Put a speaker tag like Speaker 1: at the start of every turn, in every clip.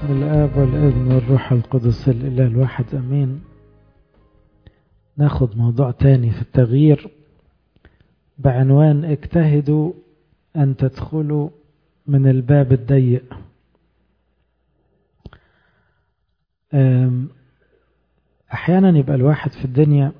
Speaker 1: باسم الآب والابن والروح القدس الإله الواحد أمين ناخد موضوع تاني في التغيير بعنوان اجتهدوا أن تدخلوا من الباب الضيق أحيانا يبقى الواحد في الدنيا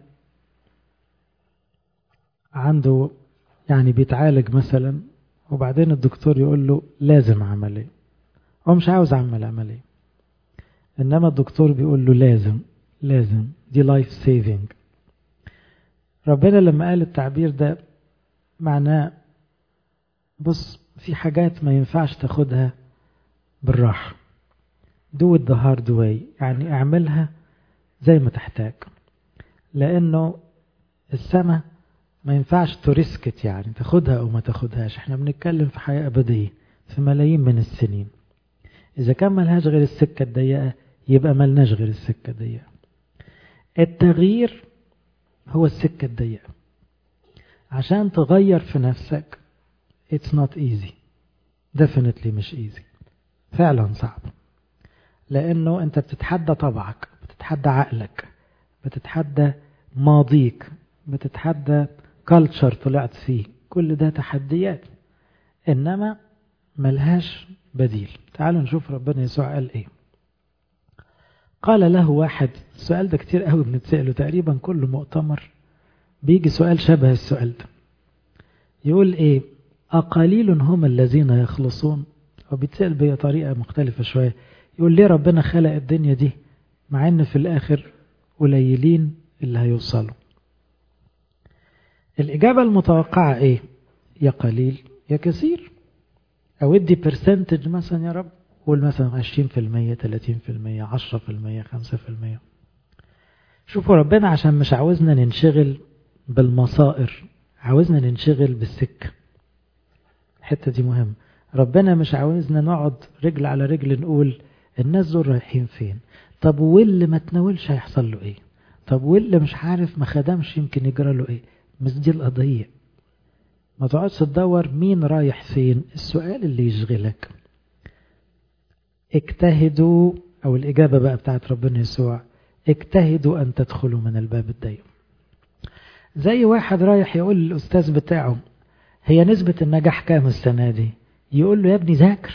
Speaker 1: عنده يعني بيتعالج مثلا وبعدين الدكتور يقول له لازم عملية هو مش عاوز اعمل عملية انما الدكتور بيقول له لازم لازم دي لايف سيفنج ربنا لما قال التعبير ده معناه بص في حاجات ما ينفعش تاخدها بالراحة do it the hard way يعني اعملها زي ما تحتاج لانه السماء ما ينفعش تريسكت يعني تاخدها او ما تاخدهاش احنا بنتكلم في حياة ابدية في ملايين من السنين اذا كان ملهاش غير السكة الضيقة يبقى ملناش غير السكة الضيقة التغيير هو السكة الضيقة عشان تغير في نفسك it's not easy definitely مش easy فعلا صعب لانه انت بتتحدى طبعك بتتحدى عقلك بتتحدى ماضيك بتتحدى كالتشر طلعت فيه كل ده تحديات انما ملهاش بديل تعالوا نشوف ربنا يسوع قال ايه قال له واحد السؤال ده كتير قوي بنتسأله تقريبا كل مؤتمر بيجي سؤال شبه السؤال ده يقول ايه أقليل هم الذين يخلصون هو بيتسأل بطريقة مختلفة شوية يقول ليه ربنا خلق الدنيا دي مع ان في الاخر قليلين اللي هيوصلوا الإجابة المتوقعة إيه؟ يا قليل يا كثير أو ادي برسنتج مثلا يا رب قول مثلا 20% 30% 10% 5% شوفوا ربنا عشان مش عاوزنا ننشغل بالمصائر عاوزنا ننشغل بالسكة الحتة دي مهمة ربنا مش عاوزنا نقعد رجل على رجل نقول الناس دول رايحين فين طب واللي ما تناولش هيحصل له ايه طب واللي مش عارف ما خدمش يمكن يجرى له ايه مش دي القضية ما تقعدش تدور مين رايح فين السؤال اللي يشغلك اجتهدوا او الاجابة بقى بتاعت ربنا يسوع اجتهدوا ان تدخلوا من الباب الضيق زي واحد رايح يقول للاستاذ بتاعه هي نسبة النجاح كام السنة دي يقول له يا ابني ذاكر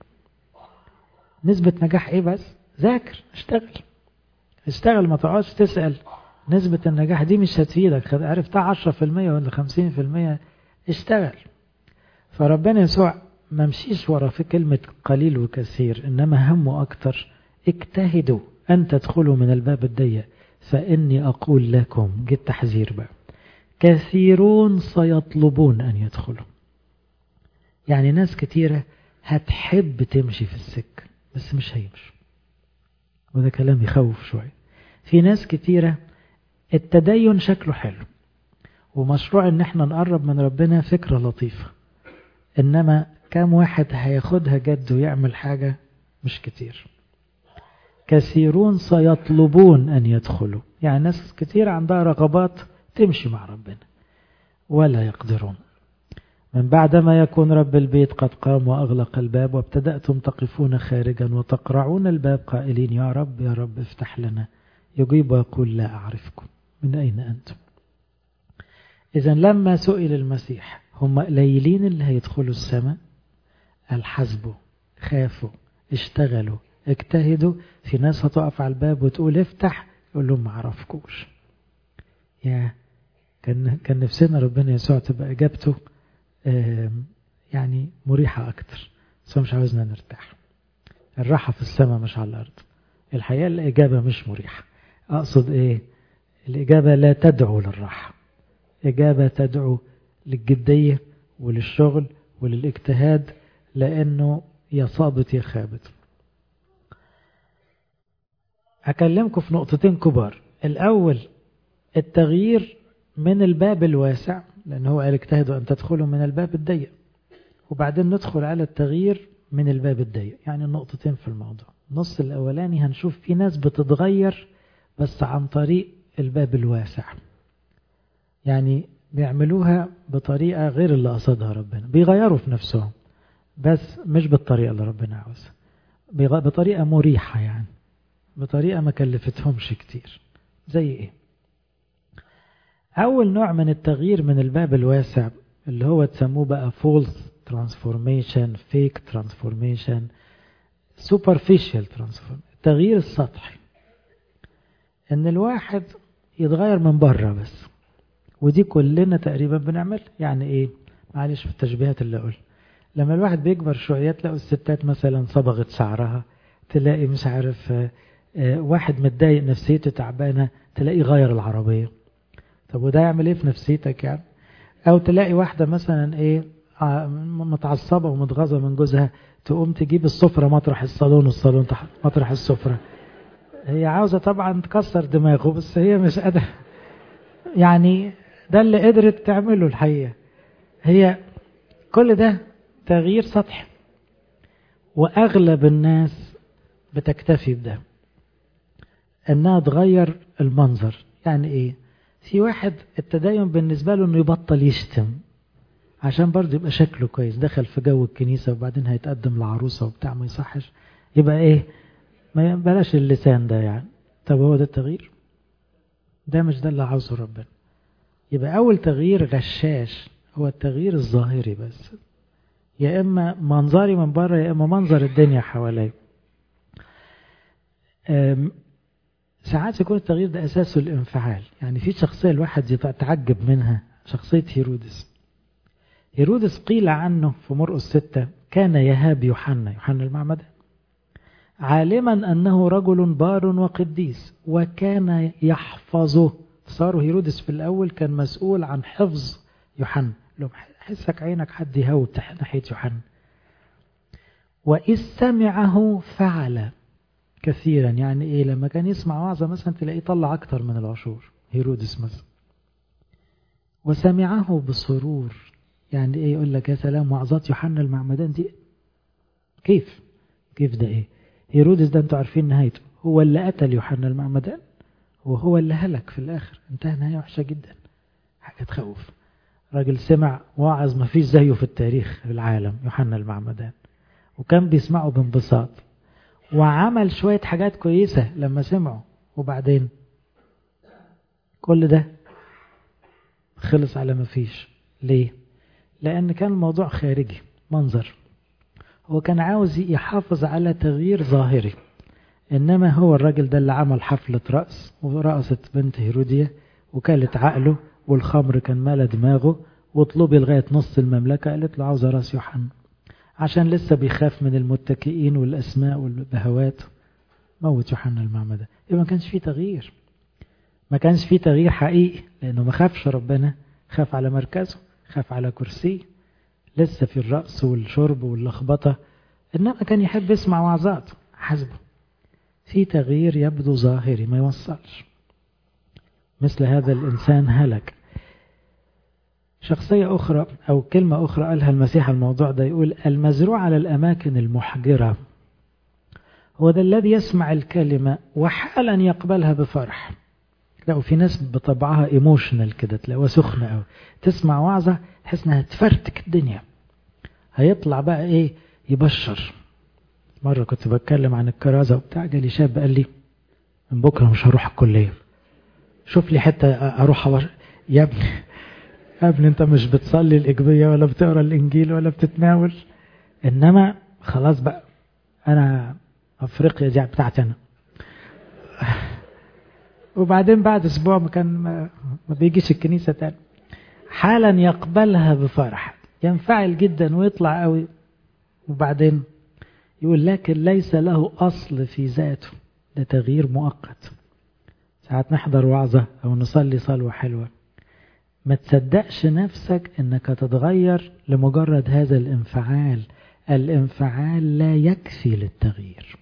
Speaker 1: نسبة نجاح ايه بس ذاكر اشتغل اشتغل ما تقعدش تسأل نسبة النجاح دي مش هتفيدك عرفتها عشرة في المية ولا خمسين في المية اشتغل فربنا يسوع ما مشيش ورا في كلمة قليل وكثير إنما همه أكتر اجتهدوا أن تدخلوا من الباب الضيق فإني أقول لكم جه التحذير بقى كثيرون سيطلبون أن يدخلوا يعني ناس كتيرة هتحب تمشي في السكة بس مش هيمشوا وده كلام يخوف شوية في ناس كتيرة التدين شكله حلو ومشروع ان احنا نقرب من ربنا فكرة لطيفة انما كام واحد هياخدها جد ويعمل حاجة مش كتير كثيرون سيطلبون ان يدخلوا يعني ناس كتير عندها رغبات تمشي مع ربنا ولا يقدرون من بعد ما يكون رب البيت قد قام وأغلق الباب وابتدأتم تقفون خارجا وتقرعون الباب قائلين يا رب يا رب افتح لنا يجيب ويقول لا أعرفكم من أين أنتم إذا لما سئل المسيح هم قليلين اللي هيدخلوا السماء الحسبوا خافوا اشتغلوا اجتهدوا في ناس هتقف على الباب وتقول افتح يقول لهم ما اعرفكوش يا كان كان نفسنا ربنا يسوع تبقى اجابته يعني مريحة أكتر بس مش عاوزنا نرتاح الراحة في السماء مش على الأرض الحقيقة الإجابة مش مريحة أقصد إيه الإجابة لا تدعو للراحة إجابة تدعو للجدية وللشغل وللاجتهاد لأنه يا صابت يا خابت أكلمكم في نقطتين كبار الأول التغيير من الباب الواسع لأن هو قال اجتهدوا أن تدخلوا من الباب الضيق وبعدين ندخل على التغيير من الباب الضيق يعني النقطتين في الموضوع النص الأولاني هنشوف في ناس بتتغير بس عن طريق الباب الواسع يعني بيعملوها بطريقة غير اللي قصدها ربنا بيغيروا في نفسهم بس مش بالطريقة اللي ربنا عاوزها بطريقة مريحة يعني بطريقة ما كلفتهمش كتير زي ايه اول نوع من التغيير من الباب الواسع اللي هو تسموه بقى false transformation fake transformation superficial transformation التغيير السطحي ان الواحد يتغير من بره بس ودي كلنا تقريبا بنعمل يعني ايه معلش في التشبيهات اللي اقول لما الواحد بيكبر شويه تلاقوا الستات مثلا صبغت شعرها تلاقي مش عارف واحد متضايق نفسيته تعبانه تلاقيه غير العربيه طب وده يعمل ايه في نفسيتك يعني او تلاقي واحده مثلا ايه متعصبه ومتغاظه من جوزها تقوم تجيب السفره مطرح الصالون والصالون مطرح السفره هي عاوزه طبعا تكسر دماغه بس هي مش قادره يعني ده اللي قدرت تعمله الحقيقه هي كل ده تغيير سطحي واغلب الناس بتكتفي بده انها تغير المنظر يعني ايه في واحد التدين بالنسبه له انه يبطل يشتم عشان برضه يبقى شكله كويس دخل في جو الكنيسه وبعدين هيتقدم لعروسه وبتاع ما يصحش يبقى ايه ما بلاش اللسان ده يعني طب هو ده التغيير ده مش ده اللي عاوزه ربنا يبقى اول تغيير غشاش هو التغيير الظاهري بس يا اما منظري من بره يا اما منظر الدنيا حواليا ساعات يكون التغيير ده اساسه الانفعال يعني في شخصيه الواحد يتعجب منها شخصيه هيرودس هيرودس قيل عنه في مرقس ستة كان يهاب يوحنا يوحنا المعمدان عالما أنه رجل بار وقديس وكان يحفظه صار هيرودس في الأول كان مسؤول عن حفظ يوحنا لو حسك عينك حد يهوب ناحية يوحنا وإذ سمعه فعل كثيرا يعني إيه لما كان يسمع وعظة مثلا تلاقيه طلع أكتر من العشور هيرودس مثلا وسمعه بسرور يعني إيه يقول لك يا سلام وعظات يوحنا المعمدان دي كيف كيف ده إيه هيرودس ده انتوا عارفين نهايته هو اللي قتل يوحنا المعمدان وهو اللي هلك في الآخر انتهى نهاية وحشة جدا حاجة تخوف راجل سمع واعظ ما فيش زيه في التاريخ في العالم يوحنا المعمدان وكان بيسمعه بانبساط وعمل شوية حاجات كويسة لما سمعوا وبعدين كل ده خلص على ما فيش ليه لأن كان الموضوع خارجي منظر هو كان عاوز يحافظ على تغيير ظاهري إنما هو الراجل ده اللي عمل حفلة رأس ورقصت بنت هيروديا وكالت عقله والخمر كان مال دماغه وطلبي لغاية نص المملكة قالت له عاوزة راس يوحنا عشان لسه بيخاف من المتكئين والأسماء والبهوات موت يوحنا المعمدة يبقى ما كانش فيه تغيير ما كانش فيه تغيير حقيقي لأنه ما خافش ربنا خاف على مركزه خاف على كرسيه لسه في الرأس والشرب واللخبطة إنما كان يحب يسمع وعظات حسبه في تغيير يبدو ظاهري ما يوصلش مثل هذا الإنسان هلك شخصية أخرى أو كلمة أخرى قالها المسيح الموضوع ده يقول المزروع على الأماكن المحجرة هو ده الذي يسمع الكلمة وحالا يقبلها بفرح تلاقوا في ناس بطبعها ايموشنال كده تلاقوها سخنة أوي تسمع وعظة تحس انها تفرتك الدنيا هيطلع بقى ايه يبشر مرة كنت بتكلم عن الكرازة وبتاع جالي شاب قال لي من بكرة مش هروح الكلية شوف لي حتة اروح أبش... يا ابني يا ابني انت مش بتصلي الإجبية ولا بتقرا الإنجيل ولا بتتناول إنما خلاص بقى أنا أفريقيا دي بتاعتي أنا وبعدين بعد أسبوع ما كان ما, ما بيجيش الكنيسة تاني حالا يقبلها بفرح ينفعل جدا ويطلع قوي وبعدين يقول لكن ليس له أصل في ذاته ده تغيير مؤقت ساعات نحضر وعظة أو نصلي صلوة حلوة ما تصدقش نفسك انك تتغير لمجرد هذا الانفعال الانفعال لا يكفي للتغيير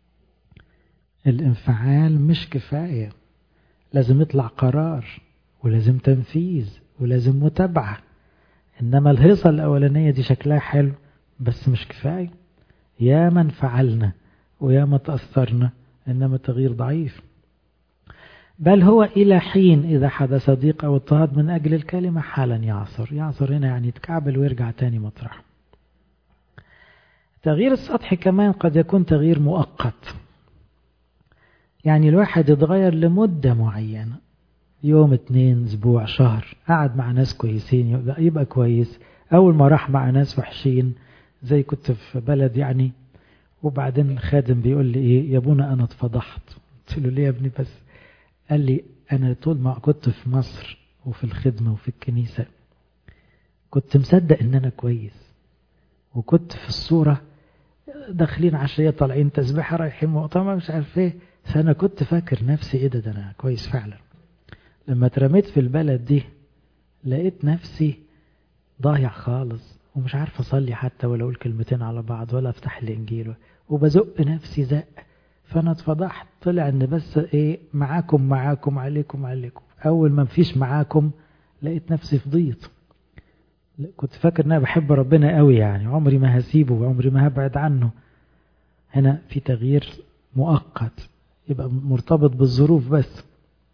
Speaker 1: الانفعال مش كفاية لازم يطلع قرار ولازم تنفيذ ولازم متابعة انما الهيصة الاولانية دي شكلها حلو بس مش كفاية يا من فعلنا ويا ما تأثرنا انما التغيير ضعيف بل هو إلى حين إذا حدث ضيق أو اضطهاد من أجل الكلمة حالا يعصر يعصر هنا يعني يتكعبل ويرجع تاني مطرح التغيير السطحي كمان قد يكون تغيير مؤقت يعني الواحد يتغير لمدة معينة يوم اتنين اسبوع شهر قعد مع ناس كويسين يبقى, يبقى كويس اول ما راح مع ناس وحشين زي كنت في بلد يعني وبعدين الخادم بيقول لي ايه يا ابونا انا اتفضحت قلت له ليه يا ابني بس قال لي انا طول ما كنت في مصر وفي الخدمة وفي الكنيسة كنت مصدق ان انا كويس وكنت في الصورة داخلين عشية طالعين تسبيحة رايحين مؤتمر مش عارف ايه فانا كنت فاكر نفسي ايه ده ده انا كويس فعلا لما اترميت في البلد دي لقيت نفسي ضايع خالص ومش عارف اصلي حتى ولا اقول كلمتين على بعض ولا افتح الانجيل وبزق نفسي زق فانا اتفضحت طلع ان بس ايه معاكم معاكم عليكم عليكم اول ما مفيش معاكم لقيت نفسي فضيت كنت فاكر ان انا بحب ربنا قوي يعني عمري ما هسيبه وعمري ما هبعد عنه هنا في تغيير مؤقت يبقى مرتبط بالظروف بس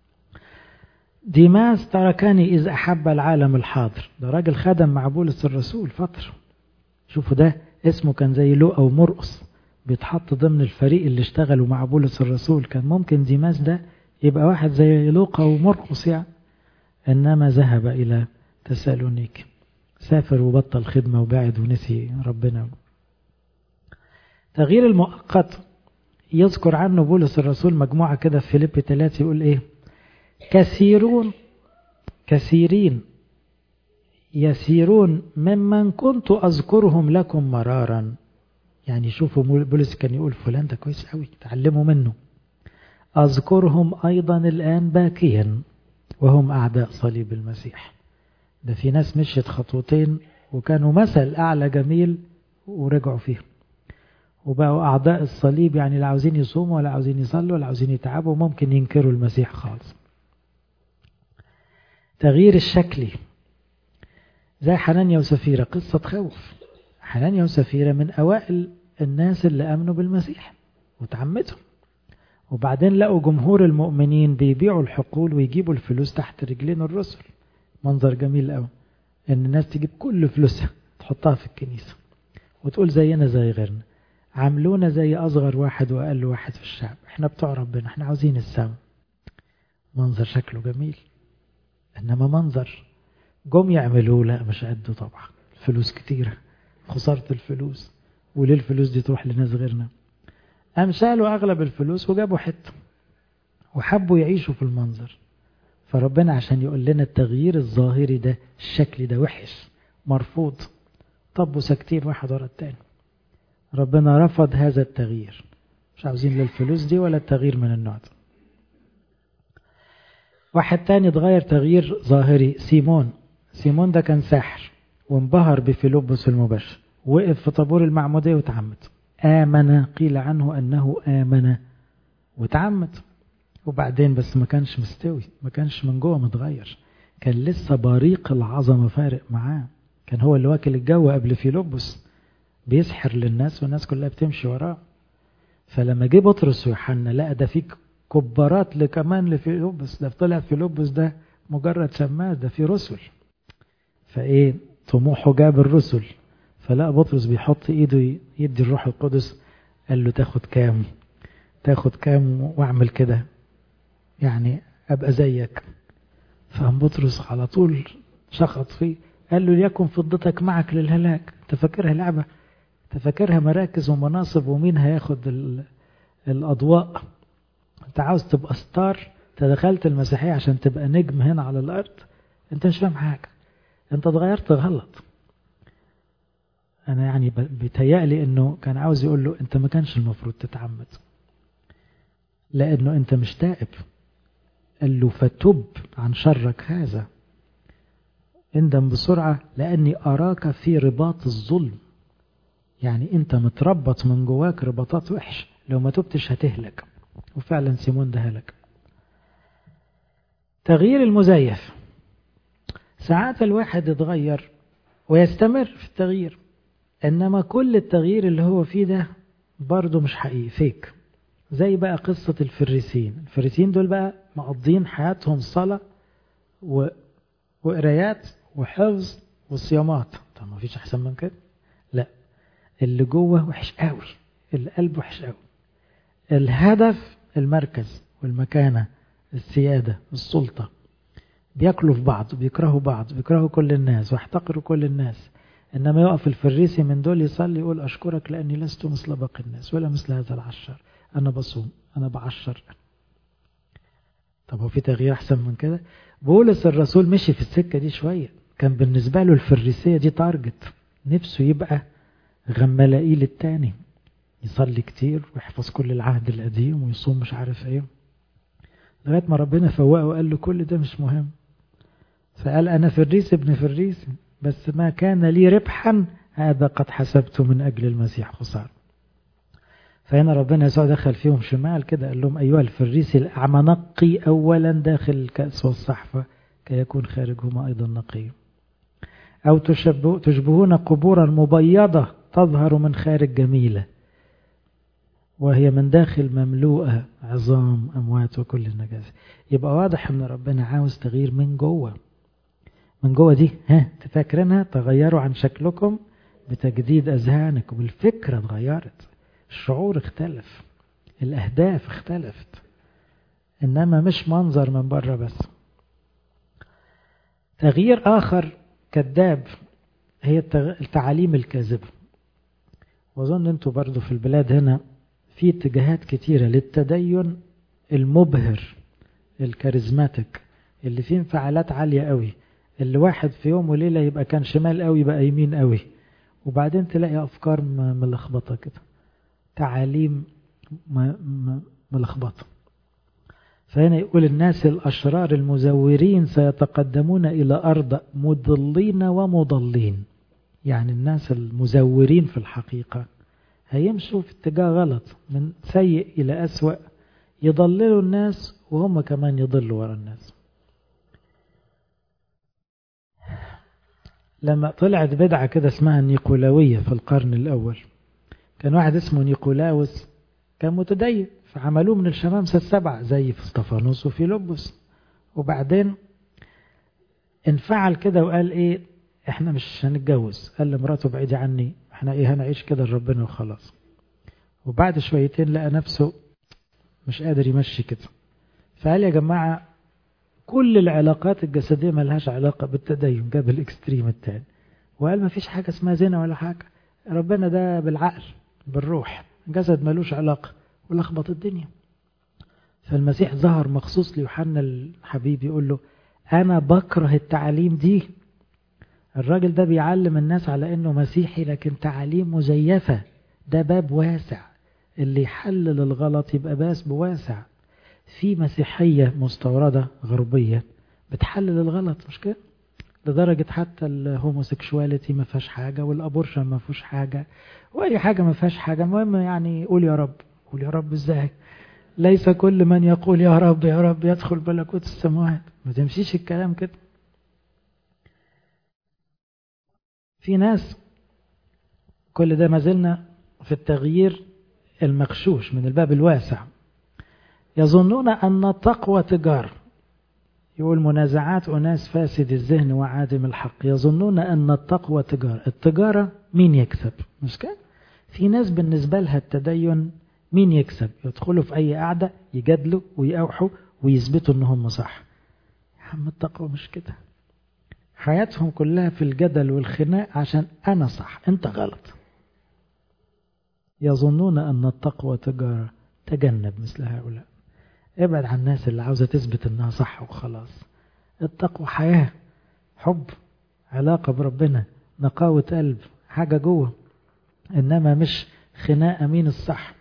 Speaker 1: ديماس تركني إذ أحب العالم الحاضر ده راجل خدم مع بولس الرسول فترة شوفوا ده اسمه كان زي لو أو مرقص بيتحط ضمن الفريق اللي اشتغلوا مع بولس الرسول كان ممكن ديماس ده يبقى واحد زي لوقا ومرقص يعني إنما ذهب إلى تسالونيك سافر وبطل خدمة وبعد ونسي ربنا تغيير المؤقت يذكر عنه بولس الرسول مجموعة كده في فيليب 3 يقول ايه كثيرون كثيرين يسيرون ممن كنت أذكرهم لكم مرارا يعني شوفوا بولس كان يقول فلان ده كويس قوي تعلموا منه أذكرهم أيضا الآن باكيا وهم أعداء صليب المسيح ده في ناس مشيت خطوتين وكانوا مثل أعلى جميل ورجعوا فيهم وبقوا أعداء الصليب يعني لا عاوزين يصوموا ولا عاوزين يصلوا ولا عاوزين يتعبوا ممكن ينكروا المسيح خالص تغيير الشكلي زي حنانيا وسفيرة قصة تخوف حنانيا وسفيرة من أوائل الناس اللي أمنوا بالمسيح وتعمدهم وبعدين لقوا جمهور المؤمنين بيبيعوا الحقول ويجيبوا الفلوس تحت رجلين الرسل منظر جميل قوي ان الناس تجيب كل فلوسها تحطها في الكنيسة وتقول زينا زي غيرنا عاملونا زي أصغر واحد وأقل واحد في الشعب احنا بتوع ربنا احنا عاوزين السما منظر شكله جميل إنما منظر جم يعملوه لا مش قده طبعا الفلوس كتيرة خسارة الفلوس وليه الفلوس دي تروح لناس غيرنا قام شالوا أغلب الفلوس وجابوا حتة وحبوا يعيشوا في المنظر فربنا عشان يقول لنا التغيير الظاهري ده الشكل ده وحش مرفوض طبوا ساكتين واحد ورا التاني ربنا رفض هذا التغيير مش عاوزين لا الفلوس دي ولا التغيير من النوع ده واحد تاني اتغير تغيير ظاهري سيمون سيمون ده كان ساحر وانبهر بفيلبس المبشر وقف في طابور المعمودية وتعمد آمن قيل عنه أنه آمن وتعمد وبعدين بس ما كانش مستوي ما كانش من جوه متغير كان لسه بريق العظمة فارق معاه كان هو اللي واكل الجو قبل فيلبس بيسحر للناس والناس كلها بتمشي وراه فلما جه بطرس ويوحنا لقى ده فيك كبارات لكمان لفيلبس ده طلع فيلبس ده مجرد شماس ده في رسل فايه طموحه جاب الرسل فلقى بطرس بيحط ايده يدي الروح القدس قال له تاخد كام تاخد كام واعمل كده يعني ابقى زيك فقام بطرس على طول شخط فيه قال له ليكن فضتك معك للهلاك انت فاكرها لعبه انت فاكرها مراكز ومناصب ومين هياخد الاضواء انت عاوز تبقى ستار انت دخلت المسيحيه عشان تبقى نجم هنا على الارض انت مش فاهم حاجه انت اتغيرت غلط انا يعني بيتهيألي انه كان عاوز يقول له انت ما كانش المفروض تتعمد لانه انت مش تائب قال له فتب عن شرك هذا اندم بسرعة لأني أراك في رباط الظلم يعني أنت متربط من جواك رباطات وحش لو ما تبتش هتهلك وفعلا سيمون ده هلك تغيير المزيف ساعات الواحد يتغير ويستمر في التغيير إنما كل التغيير اللي هو فيه ده برضه مش حقيقي فيك زي بقى قصة الفريسين الفريسين دول بقى مقضين حياتهم صلاة و... وقرايات وحفظ وصيامات طب ما فيش أحسن من كده لا اللي جوه وحش قوي القلب وحش قوي الهدف المركز والمكانة السيادة السلطة بياكلوا في بعض بيكرهوا بعض بيكرهوا كل الناس ويحتقروا كل الناس إنما يقف الفريسي من دول يصلي يقول أشكرك لأني لست مثل باقي الناس ولا مثل هذا العشر أنا بصوم أنا بعشر طب هو في تغيير أحسن من كده بولس الرسول مشي في السكة دي شوية كان بالنسبة له الفريسية دي تارجت نفسه يبقى غملائيل التاني يصلي كتير ويحفظ كل العهد القديم ويصوم مش عارف ايه لغاية ما ربنا فوقه وقال له كل ده مش مهم فقال أنا فريس ابن فريس بس ما كان لي ربحا هذا قد حسبته من أجل المسيح خسارة فهنا ربنا يسوع دخل فيهم شمال كده قال لهم أيها الفريسي الأعمى نقي أولا داخل الكأس والصحفة كي يكون خارجهما أيضا نقي أو تشبه تشبهون قبورا مبيضة تظهر من خارج جميلة وهي من داخل مملوءة عظام أموات وكل النجاسة يبقى واضح أن ربنا عاوز تغيير من جوه من جوه دي ها تفكرينها تغيروا عن شكلكم بتجديد أذهانكم الفكرة اتغيرت الشعور اختلف الأهداف اختلفت إنما مش منظر من بره بس تغيير آخر كذاب هي التعاليم الكاذبة وأظن أنتوا برضو في البلاد هنا في اتجاهات كتيرة للتدين المبهر الكاريزماتيك اللي فيه انفعالات عالية قوي اللي واحد في يوم وليلة يبقى كان شمال قوي بقى يمين قوي وبعدين تلاقي أفكار ملخبطة كده تعاليم ملخبطة فهنا يقول الناس الأشرار المزورين سيتقدمون إلى أرض مضلين ومضلين يعني الناس المزورين في الحقيقة هيمشوا في اتجاه غلط من سيء إلى أسوأ يضللوا الناس وهم كمان يضلوا ورا الناس لما طلعت بدعة كده اسمها النيقولاوية في القرن الأول كان واحد اسمه نيقولاوس كان متدين فعملوه من الشمامسة السبعة زي في اسطفانوس وفي لبس وبعدين انفعل كده وقال ايه احنا مش هنتجوز قال لمراته بعيدي عني احنا ايه هنعيش كده لربنا وخلاص وبعد شويتين لقى نفسه مش قادر يمشي كده فقال يا جماعة كل العلاقات الجسدية ملهاش علاقة بالتدين جاب الاكستريم التاني وقال ما فيش حاجة اسمها زنا ولا حاجة ربنا ده بالعقل بالروح جسد ملوش علاقة ولخبط الدنيا فالمسيح ظهر مخصوص ليوحنا الحبيب يقول له أنا بكره التعاليم دي الراجل ده بيعلم الناس على انه مسيحي لكن تعاليم مزيفة ده باب واسع اللي يحلل الغلط يبقى باس بواسع في مسيحية مستوردة غربية بتحلل الغلط مش كده لدرجة حتى الهوموسيكشواليتي ما فيهاش حاجة والأبورشن ما فيهوش حاجة وأي حاجة ما فيهاش حاجة المهم يعني قول يا رب قول يا رب ازاي ليس كل من يقول يا رب يا رب يدخل ملكوت السماوات ما تمشيش الكلام كده في ناس كل ده ما زلنا في التغيير المغشوش من الباب الواسع يظنون أن التقوى تجار يقول منازعات أناس فاسد الذهن وعادم الحق يظنون أن التقوى تجارة التجارة مين يكسب مش كده في ناس بالنسبة لها التدين مين يكسب يدخلوا في أي قعدة يجادلوا ويقاوحوا ويثبتوا أن هم صح يا عم التقوى مش كده حياتهم كلها في الجدل والخناق عشان أنا صح أنت غلط يظنون أن التقوى تجارة تجنب مثل هؤلاء ابعد عن الناس اللي عاوزة تثبت انها صح وخلاص التقوى حياة حب علاقة بربنا نقاوة قلب حاجة جوه انما مش خناقة مين الصح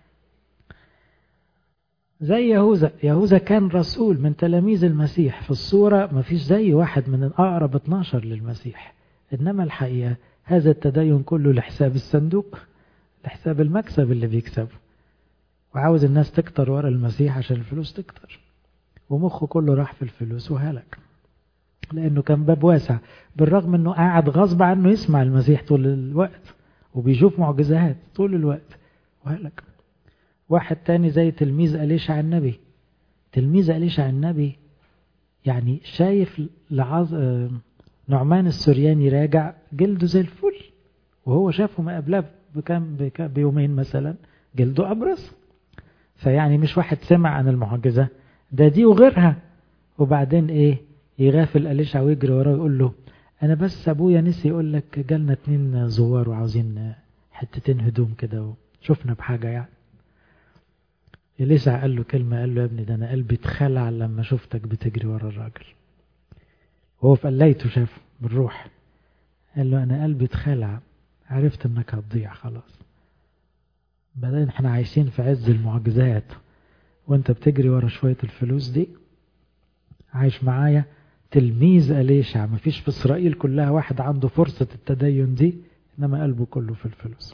Speaker 1: زي يهوذا يهوذا كان رسول من تلاميذ المسيح في الصورة ما فيش زي واحد من الأقرب 12 للمسيح إنما الحقيقة هذا التدين كله لحساب الصندوق لحساب المكسب اللي بيكسبه وعاوز الناس تكتر ورا المسيح عشان الفلوس تكتر ومخه كله راح في الفلوس وهلك لأنه كان باب واسع بالرغم أنه قاعد غصب عنه يسمع المسيح طول الوقت وبيشوف معجزات طول الوقت وهلك واحد تاني زي تلميذ أليشع النبي تلميذ أليشع النبي يعني شايف لعظ... نعمان السرياني راجع جلده زي الفل وهو شافه ما قبلها بكم بك بيومين مثلا جلده أبرص فيعني مش واحد سمع عن المعجزة ده دي وغيرها وبعدين ايه يغافل أليشع ويجري وراه ويقول له انا بس ابويا نسي يقول لك جالنا اتنين زوار وعاوزين حتتين هدوم كده وشفنا بحاجة يعني إليشع قال له كلمة قال له يا ابني ده أنا قلبي اتخلع لما شفتك بتجري ورا الراجل وهو في قليته شافه بالروح قال له أنا قلبي اتخلع عرفت إنك هتضيع خلاص بعدين احنا عايشين في عز المعجزات وانت بتجري ورا شوية الفلوس دي عايش معايا تلميذ أليشع مفيش في إسرائيل كلها واحد عنده فرصة التدين دي إنما قلبه كله في الفلوس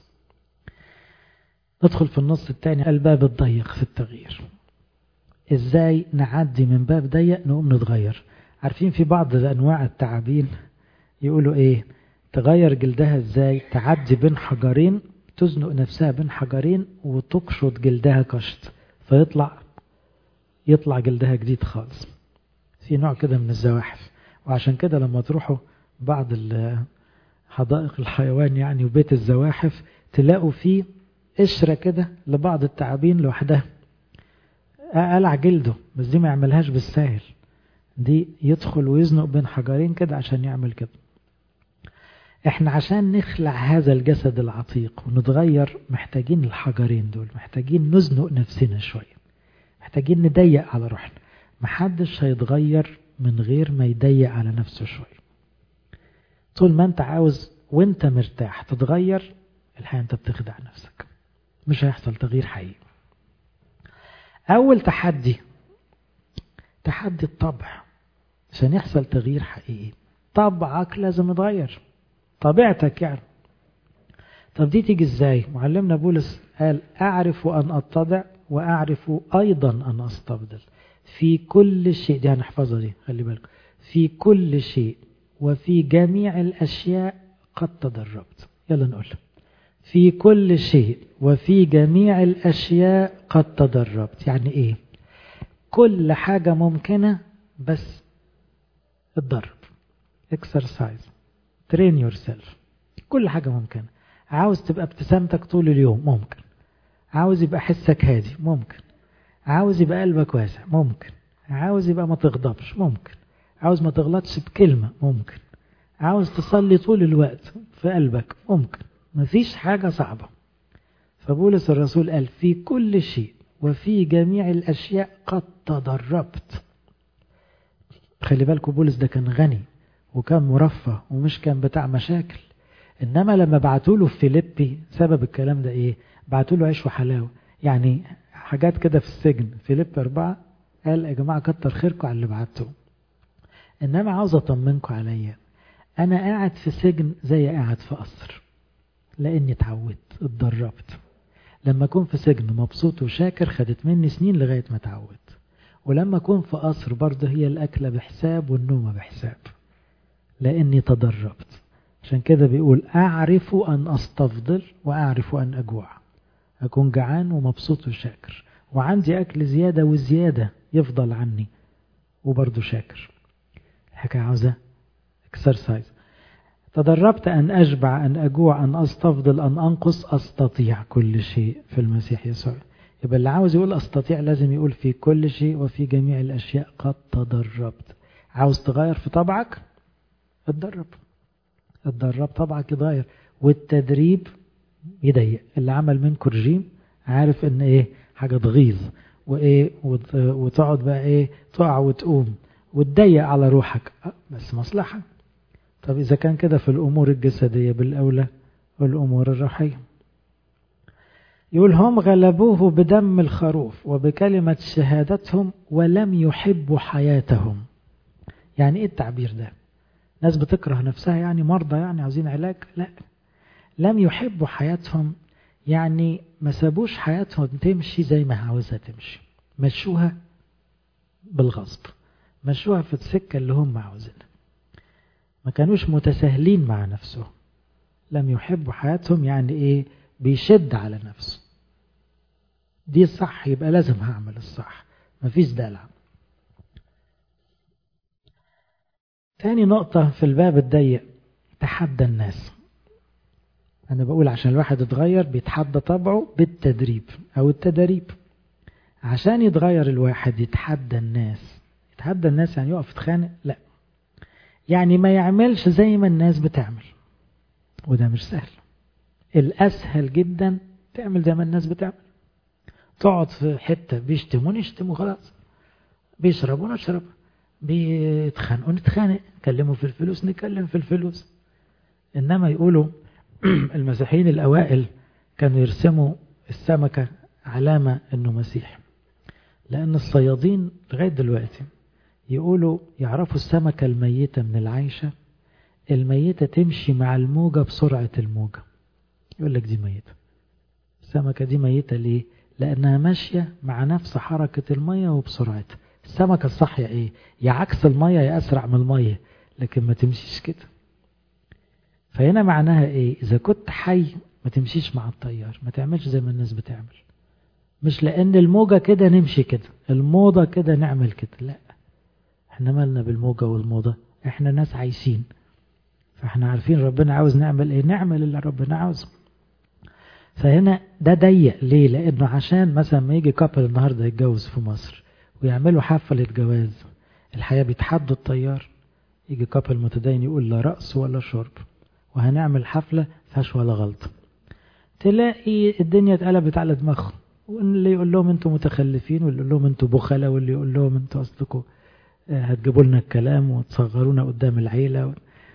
Speaker 1: ندخل في النص الثاني الباب الضيق في التغيير ازاي نعدي من باب ضيق نقوم نتغير عارفين في بعض انواع التعابين يقولوا ايه تغير جلدها ازاي تعدي بين حجرين تزنق نفسها بين حجرين وتقشط جلدها قشط فيطلع يطلع جلدها جديد خالص في نوع كده من الزواحف وعشان كده لما تروحوا بعض حدائق الحيوان يعني وبيت الزواحف تلاقوا فيه قشرة كده لبعض التعابين لوحدها قلع جلده بس دي ما يعملهاش بالساهل دي يدخل ويزنق بين حجرين كده عشان يعمل كده احنا عشان نخلع هذا الجسد العتيق ونتغير محتاجين الحجرين دول محتاجين نزنق نفسنا شوية محتاجين نضيق على روحنا محدش هيتغير من غير ما يضيق على نفسه شوية طول ما انت عاوز وانت مرتاح تتغير الحقيقة انت بتخدع نفسك مش هيحصل تغيير حقيقي أول تحدي تحدي الطبع عشان يحصل تغيير حقيقي طبعك لازم يتغير طبيعتك يعني طب دي تيجي ازاي معلمنا بولس قال أعرف أن أتضع وأعرف أيضا أن أستبدل في كل شيء دي هنحفظها دي خلي بالك في كل شيء وفي جميع الأشياء قد تدربت يلا نقول في كل شيء وفي جميع الأشياء قد تدربت يعني إيه كل حاجة ممكنة بس اتدرب exercise train yourself كل حاجة ممكنة عاوز تبقى ابتسامتك طول اليوم ممكن عاوز يبقى حسك هادي ممكن عاوز يبقى قلبك واسع ممكن عاوز يبقى ما تغضبش ممكن عاوز ما تغلطش بكلمة ممكن عاوز تصلي طول الوقت في قلبك ممكن مفيش حاجة صعبة فبولس الرسول قال في كل شيء وفي جميع الأشياء قد تدربت خلي بالكم بولس ده كان غني وكان مرفه ومش كان بتاع مشاكل إنما لما بعتوا له في فيليبي سبب الكلام ده إيه بعتوا له عيش وحلاوة يعني حاجات كده في السجن فيليبي أربعة قال يا جماعة كتر خيركم على اللي بعتوه إنما عاوز أطمنكم عليا أنا قاعد في سجن زي قاعد في قصر لاني اتعودت اتدربت لما اكون في سجن مبسوط وشاكر خدت مني سنين لغايه ما اتعودت ولما اكون في قصر برضه هي الاكله بحساب والنومه بحساب لاني تدربت عشان كده بيقول اعرف ان استفضل واعرف ان اجوع اكون جعان ومبسوط وشاكر وعندي اكل زياده وزياده يفضل عني وبرضه شاكر الحكايه عاوزه اكسرسايز تدربت أن أشبع أن أجوع أن أستفضل أن أنقص أستطيع كل شيء في المسيح يسوع يبقى اللي عاوز يقول أستطيع لازم يقول في كل شيء وفي جميع الأشياء قد تدربت عاوز تغير في طبعك اتدرب اتدرب طبعك يتغير والتدريب يضيق اللي عمل منكم رجيم عارف ان ايه حاجة تغيظ وايه وتقعد بقى ايه تقع وتقوم وتضيق على روحك بس مصلحة طب إذا كان كده في الأمور الجسدية بالأولى والأمور الروحية يقول هم غلبوه بدم الخروف وبكلمة شهادتهم ولم يحبوا حياتهم يعني إيه التعبير ده ناس بتكره نفسها يعني مرضى يعني عاوزين علاج لا لم يحبوا حياتهم يعني ما سابوش حياتهم تمشي زي ما عاوزها تمشي مشوها بالغصب مشوها في السكة اللي هم عاوزينها ما كانوش متساهلين مع نفسهم لم يحبوا حياتهم يعني ايه بيشد على نفسه دي الصح يبقى لازم هعمل الصح مفيش دلع تاني نقطة في الباب الضيق تحدى الناس أنا بقول عشان الواحد يتغير بيتحدى طبعه بالتدريب أو التدريب عشان يتغير الواحد يتحدى الناس يتحدى الناس يعني يقف يتخانق لا يعني ما يعملش زي ما الناس بتعمل وده مش سهل الأسهل جدا تعمل زي ما الناس بتعمل تقعد في حتة بيشتموا نشتموا خلاص بيشربوا نشرب بيتخانقوا نتخانق نكلموا في الفلوس نتكلم في الفلوس إنما يقولوا المسيحيين الأوائل كانوا يرسموا السمكة علامة إنه مسيح لأن الصيادين لغاية دلوقتي يقولوا يعرفوا السمكة الميتة من العايشة الميتة تمشي مع الموجة بسرعة الموجة يقول لك دي ميتة السمكة دي ميتة ليه؟ لأنها ماشية مع نفس حركة المية وبسرعتها السمكة الصحية ايه؟ يا عكس المية يا أسرع من المية لكن ما تمشيش كده فهنا معناها ايه؟ إذا كنت حي ما تمشيش مع التيار ما تعملش زي ما الناس بتعمل مش لأن الموجة كده نمشي كده الموضة كده نعمل كده لا احنا مالنا بالموجة والموضة احنا ناس عايشين فاحنا عارفين ربنا عاوز نعمل ايه نعمل اللي ربنا عاوزه فهنا ده ضيق ليه لانه عشان مثلا ما يجي كابل النهارده يتجوز في مصر ويعملوا حفلة جواز الحقيقة بيتحدوا الطيار يجي كابل متدين يقول لا رأس ولا شرب وهنعمل حفلة فيهاش ولا غلطة تلاقي الدنيا اتقلبت على دماغهم واللي يقول لهم انتوا متخلفين واللي يقول لهم انتوا بخلة واللي يقول لهم انتوا اصلكم هتجيبوا لنا الكلام وتصغرونا قدام العيلة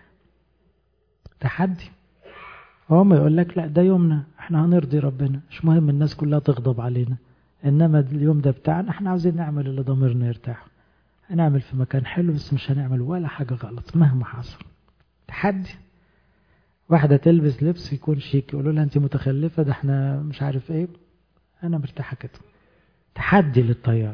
Speaker 1: تحدي هم يقول لك لا ده يومنا احنا هنرضي ربنا مش مهم الناس كلها تغضب علينا انما اليوم ده بتاعنا احنا عاوزين نعمل اللي ضميرنا يرتاح هنعمل في مكان حلو بس مش هنعمل ولا حاجة غلط مهما حصل تحدي واحدة تلبس لبس يكون شيك يقولوا لها انت متخلفة ده احنا مش عارف ايه انا مرتاحة كده تحدي للطيار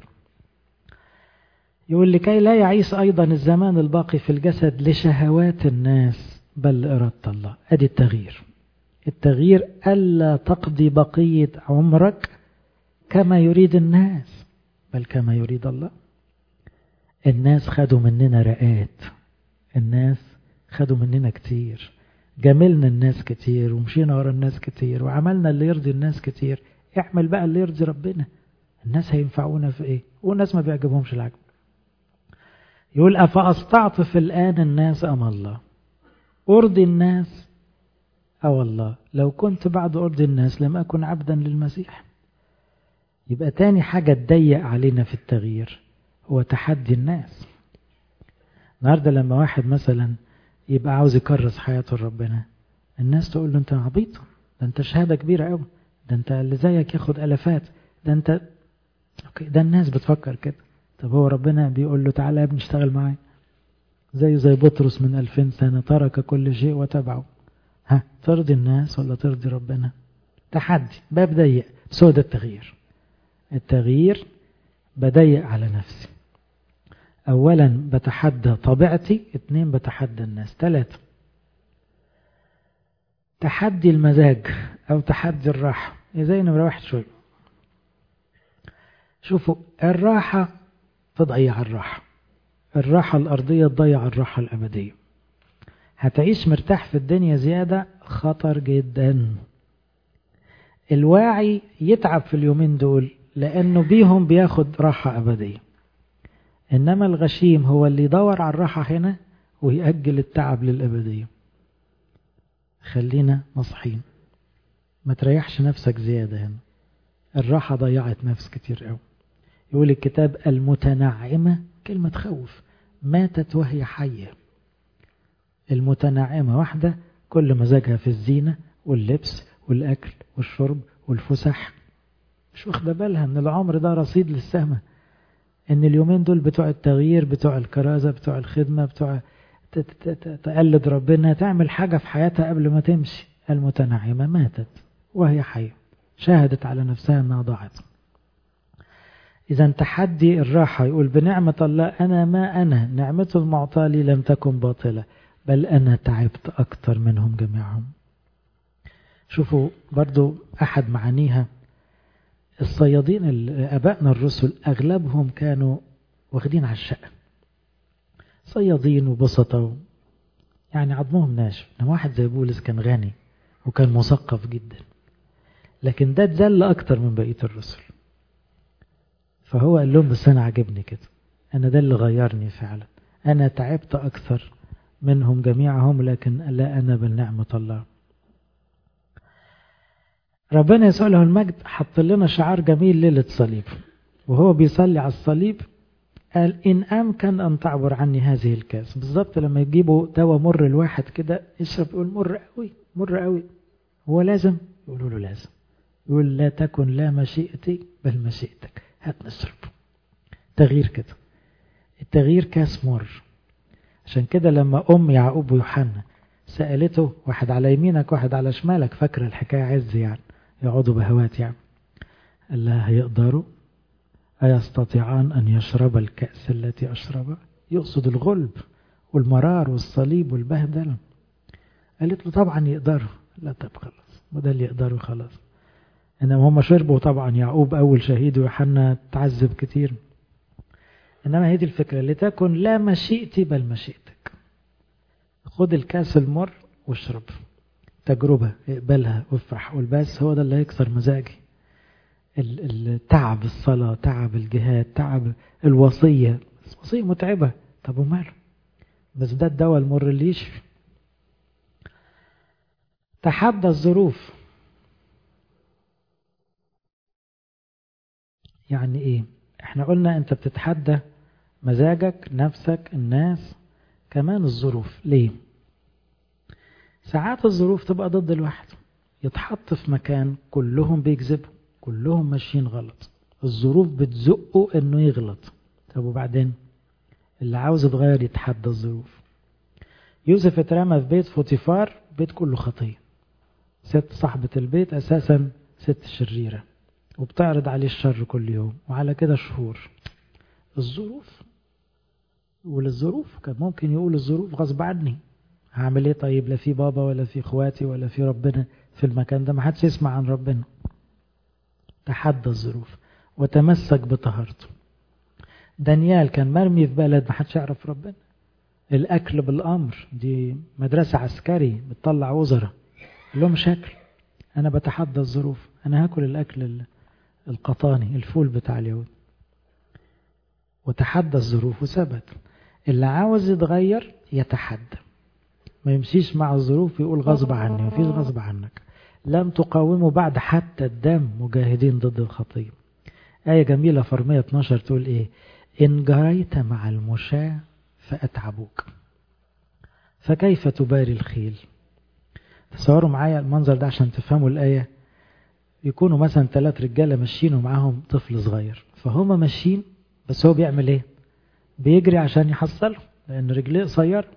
Speaker 1: يقول لكي لا يعيش ايضا الزمان الباقي في الجسد لشهوات الناس بل لإرادة الله ادي التغيير التغيير ألا تقضي بقية عمرك كما يريد الناس بل كما يريد الله الناس خدوا مننا رقات الناس خدوا مننا كتير جاملنا الناس كتير ومشينا ورا الناس كتير وعملنا اللي يرضي الناس كتير اعمل بقى اللي يرضي ربنا الناس هينفعونا في ايه والناس ما بيعجبهمش العجب يقول أفأستعطف الآن الناس أم الله أرضي الناس أو الله لو كنت بعد أرضي الناس لم أكن عبدا للمسيح يبقى تاني حاجة تضيق علينا في التغيير هو تحدي الناس النهاردة لما واحد مثلا يبقى عاوز يكرس حياته لربنا الناس تقول له انت عبيط ده انت شهادة كبيرة قوي ده انت اللي زيك ياخد ألفات ده انت اوكي ده الناس بتفكر كده طب هو ربنا بيقول له تعالى يا ابني اشتغل معايا زي زي بطرس من ألفين سنة ترك كل شيء وتبعه ها ترضي الناس ولا ترضي ربنا تحدي باب ضيق بس هو ده التغيير التغيير بضيق على نفسي أولا بتحدى طبيعتي اثنين بتحدى الناس ثلاثة تحدي المزاج أو تحدي الراحة زي نمرة واحد شوي شوفوا الراحة تضيع الراحة الراحة الأرضية تضيع الراحة الأبدية هتعيش مرتاح في الدنيا زيادة خطر جدا الواعي يتعب في اليومين دول لأنه بيهم بياخد راحة أبدية إنما الغشيم هو اللي يدور على الراحة هنا ويأجل التعب للأبدية خلينا نصحين ما تريحش نفسك زيادة هنا الراحة ضيعت نفس كتير قوي يقول الكتاب المتنعمة كلمة تخوف ماتت وهي حية المتنعمة واحدة كل مزاجها في الزينة واللبس والأكل والشرب والفسح مش واخدة بالها ان العمر ده رصيد للسهمة ان اليومين دول بتوع التغيير بتوع الكرازة بتوع الخدمة بتوع تقلد ربنا تعمل حاجة في حياتها قبل ما تمشي المتنعمة ماتت وهي حية شاهدت على نفسها انها ضاعت إذا تحدي الراحة يقول بنعمة الله أنا ما أنا نعمته المعطاة لي لم تكن باطلة بل أنا تعبت أكثر منهم جميعهم شوفوا برضو أحد معانيها الصيادين أبائنا الرسل أغلبهم كانوا واخدين على الشقة صيادين وبسطة يعني عظمهم ناشف لما واحد زي بولس كان غني وكان مثقف جدا لكن ده اتذل أكتر من بقية الرسل فهو قال لهم بس أنا عجبني كده أنا ده اللي غيرني فعلا أنا تعبت أكثر منهم جميعهم لكن لا أنا بالنعمة الله ربنا يسوع له المجد حط لنا شعار جميل ليلة صليب وهو بيصلي على الصليب قال إن أمكن أن تعبر عني هذه الكاس بالظبط لما يجيبوا دواء مر الواحد كده يشرب يقول مر قوي مر قوي هو لازم يقولوا له لازم يقول لا تكن لا مشيئتي بل مشيئتك هات نشرب تغيير كده التغيير كاس مر عشان كده لما أم يعقوب ويوحنا سألته واحد على يمينك واحد على شمالك فاكرة الحكاية عز يعني يقعدوا بهوات يعني قال لها هيقدروا أيستطيعان أن يشرب الكأس التي أشربها يقصد الغلب والمرار والصليب والبهدلة قالت له طبعا يقدروا لا طب خلاص وده اللي يقدروا خلاص إنما هم شربوا طبعا يعقوب أول شهيد ويوحنا تعذب كتير إنما هي دي الفكرة لتكن لا مشيئتي بل مشيئتك خد الكاس المر واشرب تجربة اقبلها وافرح قول بس هو ده اللي هيكسر مزاجي التعب الصلاة تعب الجهاد تعب الوصية وصية متعبة طب وماله بس ده الدواء المر اللي يشفي تحدى الظروف يعني ايه احنا قلنا انت بتتحدى مزاجك نفسك الناس كمان الظروف ليه ساعات الظروف تبقى ضد الواحد يتحط في مكان كلهم بيكذبوا كلهم ماشيين غلط الظروف بتزقه انه يغلط طب وبعدين اللي عاوز يتغير يتحدى الظروف يوسف اترمى في بيت فوتيفار بيت كله خطية ست صاحبة البيت اساسا ست شريرة وبتعرض عليه الشر كل يوم وعلى كده شهور الظروف وللظروف كان ممكن يقول الظروف غصب عني هعمل ايه طيب لا في بابا ولا في اخواتي ولا في ربنا في المكان ده ما حدش يسمع عن ربنا تحدى الظروف وتمسك بطهارته دانيال كان مرمي في بلد ما حدش يعرف ربنا الاكل بالامر دي مدرسه عسكري بتطلع وزراء لهم شكل انا بتحدى الظروف انا هاكل الاكل القطاني الفول بتاع اليهود وتحدى الظروف وثبت اللي عاوز يتغير يتحدى ما يمشيش مع الظروف يقول غصب عني مفيش غصب عنك لم تقاوموا بعد حتى الدم مجاهدين ضد الخطية آية جميلة في رمية 12 تقول إيه إن جريت مع المشاة فأتعبوك فكيف تباري الخيل تصوروا معايا المنظر ده عشان تفهموا الآية يكونوا مثلا ثلاث رجالة ماشيين ومعاهم طفل صغير فهم ماشيين بس هو بيعمل ايه بيجري عشان يحصله لأن رجليه قصيرة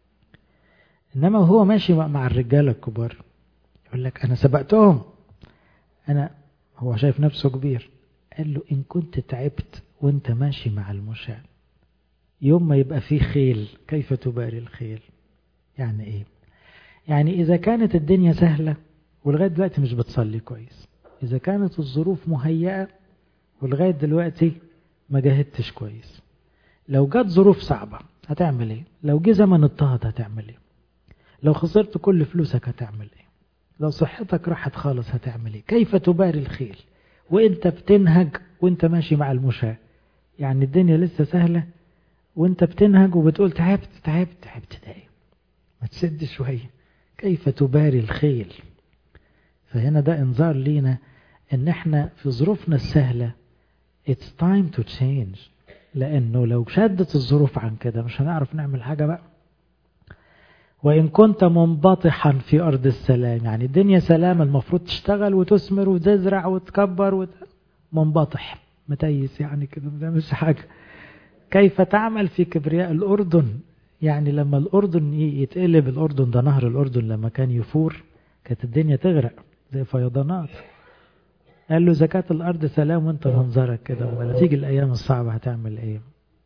Speaker 1: إنما وهو ماشي مع الرجالة الكبار يقول لك أنا سبقتهم أنا هو شايف نفسه كبير قال له إن كنت تعبت وانت ماشي مع المشاة يوم ما يبقى فيه خيل كيف تباري الخيل يعني ايه يعني اذا كانت الدنيا سهلة ولغاية دلوقتي مش بتصلي كويس اذا كانت الظروف مهيئة ولغاية دلوقتي ما جاهدتش كويس لو جت ظروف صعبة هتعمل ايه لو جه زمن اضطهد هتعمل ايه لو خسرت كل فلوسك هتعمل ايه لو صحتك راحت خالص هتعمل ايه كيف تباري الخيل وانت بتنهج وانت ماشي مع المشاة يعني الدنيا لسه سهلة وانت بتنهج وبتقول تعبت تعبت تعبت ده ايه ما تسد شوية كيف تباري الخيل فهنا ده انذار لينا ان احنا في ظروفنا السهلة it's time to change لانه لو شدت الظروف عن كده مش هنعرف نعمل حاجة بقى وإن كنت منبطحا في أرض السلام يعني الدنيا سلام المفروض تشتغل وتثمر وتزرع وتكبر وت... منبطح متيس يعني كده ما بتعملش حاجة كيف تعمل في كبرياء الأردن يعني لما الأردن يتقلب الأردن ده نهر الأردن لما كان يفور كانت الدنيا تغرق زي فيضانات قال له زكاة الأرض سلام وانت منظرك كده ولا تيجي الأيام الصعبة هتعمل ايه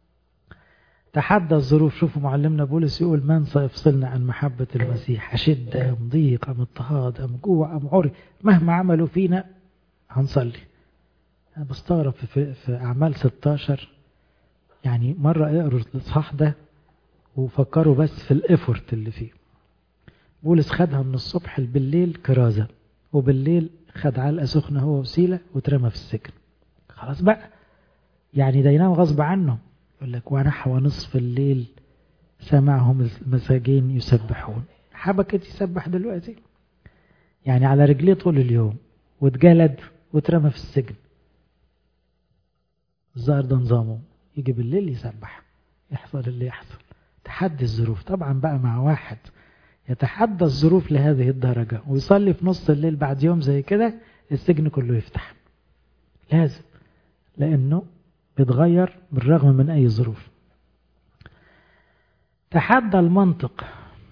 Speaker 1: تحدى الظروف شوفوا معلمنا بولس يقول من سيفصلنا عن محبة المسيح أشدة أم ضيق أم اضطهاد أم جوع أم عري مهما عملوا فينا هنصلي أنا بستغرب في, في أعمال 16 يعني مرة اقروا الإصحاح ده وفكروا بس في الإفورت اللي فيه بولس خدها من الصبح بالليل كرازة وبالليل خد علقة سخنة هو وسيلة واترمى في السجن خلاص بقى يعني ده ينام غصب عنه يقول لك ونحو نصف الليل سمعهم المساجين يسبحون حبكت يسبح دلوقتي يعني على رجليه طول اليوم واتجلد واترمى في السجن الظاهر ده نظامه يجي بالليل يسبح يحصل اللي يحصل تحدي الظروف طبعا بقى مع واحد يتحدى الظروف لهذه الدرجة ويصلي في نص الليل بعد يوم زي كده السجن كله يفتح لازم لأنه بيتغير بالرغم من أي ظروف تحدى المنطق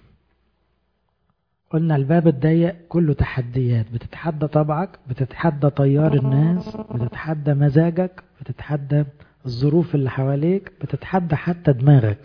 Speaker 1: قلنا الباب الضيق كله تحديات بتتحدى طبعك بتتحدى طيار الناس بتتحدى مزاجك بتتحدى الظروف اللي حواليك بتتحدى حتى دماغك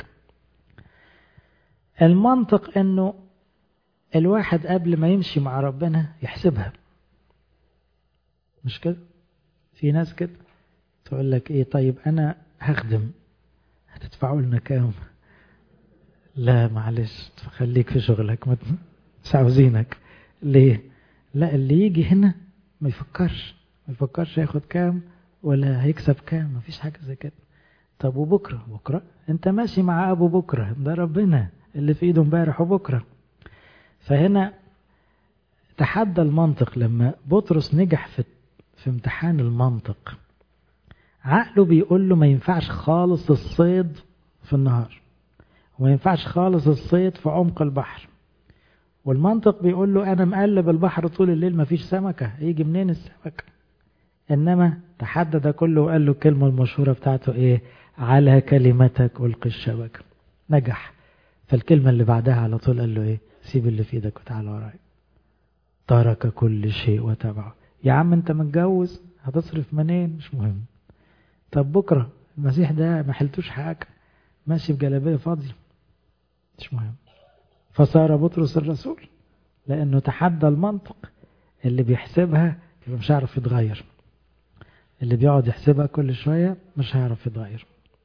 Speaker 1: المنطق انه الواحد قبل ما يمشي مع ربنا يحسبها مش كده في ناس كده تقول لك ايه طيب انا هخدم هتدفعوا لنا كام لا معلش خليك في شغلك مش عاوزينك ليه لا اللي يجي هنا ما يفكرش ما يفكرش ياخد كام ولا هيكسب كام ما فيش حاجه زي كده طب وبكره بكره انت ماشي مع ابو بكره ده ربنا اللي في ايده امبارح وبكره فهنا تحدى المنطق لما بطرس نجح في في امتحان المنطق عقله بيقول له ما ينفعش خالص الصيد في النهار وما ينفعش خالص الصيد في عمق البحر والمنطق بيقول له انا مقلب البحر طول الليل ما فيش سمكه يجي منين السمكه انما تحدى ده كله وقال له الكلمه المشهوره بتاعته ايه على كلمتك القي الشبكه نجح فالكلمه اللي بعدها على طول قال له ايه سيب اللي في ايدك وتعالى ورايا ترك كل شيء وتبعه يا عم انت متجوز هتصرف منين مش مهم طب بكره المسيح ده ما حلتوش حاجه ماشي بجلابيه فاضيه مش مهم فصار بطرس الرسول لانه تحدى المنطق اللي بيحسبها يبقى مش هيعرف يتغير اللي بيقعد يحسبها كل شويه مش هيعرف يتغير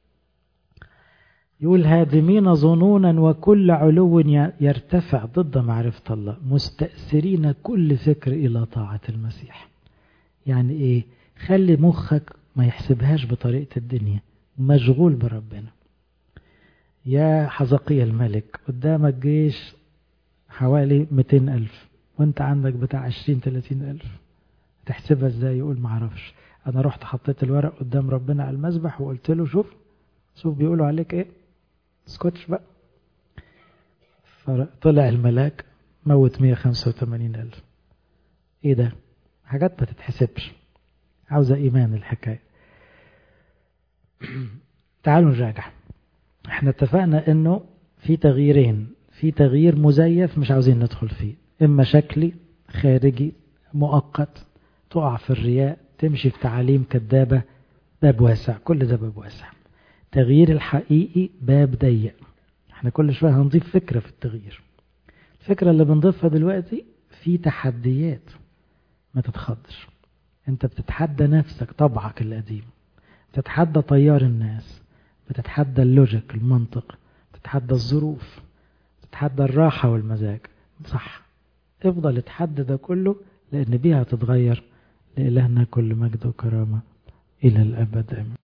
Speaker 1: يقول هادمين ظنونا وكل علو يرتفع ضد معرفة الله مستأثرين كل فكر إلى طاعة المسيح يعني إيه خلي مخك ما يحسبهاش بطريقة الدنيا مشغول بربنا يا حزقية الملك قدامك جيش حوالي 200 ألف وانت عندك بتاع 20 30 ألف تحسبها ازاي يقول معرفش انا رحت حطيت الورق قدام ربنا على المسبح وقلت له شوف شوف بيقولوا عليك ايه اسكتش بقى فطلع الملاك موت 185 ألف ايه ده حاجات ما تتحسبش عاوزة ايمان الحكاية تعالوا نراجع احنا اتفقنا انه في تغييرين في تغيير مزيف مش عاوزين ندخل فيه اما شكلي خارجي مؤقت تقع في الرياء تمشي في تعاليم كذابة باب واسع كل ده باب واسع التغيير الحقيقي باب ضيق احنا كل شوية هنضيف فكرة في التغيير الفكرة اللي بنضيفها دلوقتي في تحديات ما تتخضش انت بتتحدى نفسك طبعك القديم بتتحدى طيار الناس بتتحدى اللوجيك المنطق بتتحدى الظروف بتتحدى الراحة والمزاج صح افضل اتحدى ده كله لان بيها تتغير لإلهنا كل مجد وكرامة إلى الأبد آمين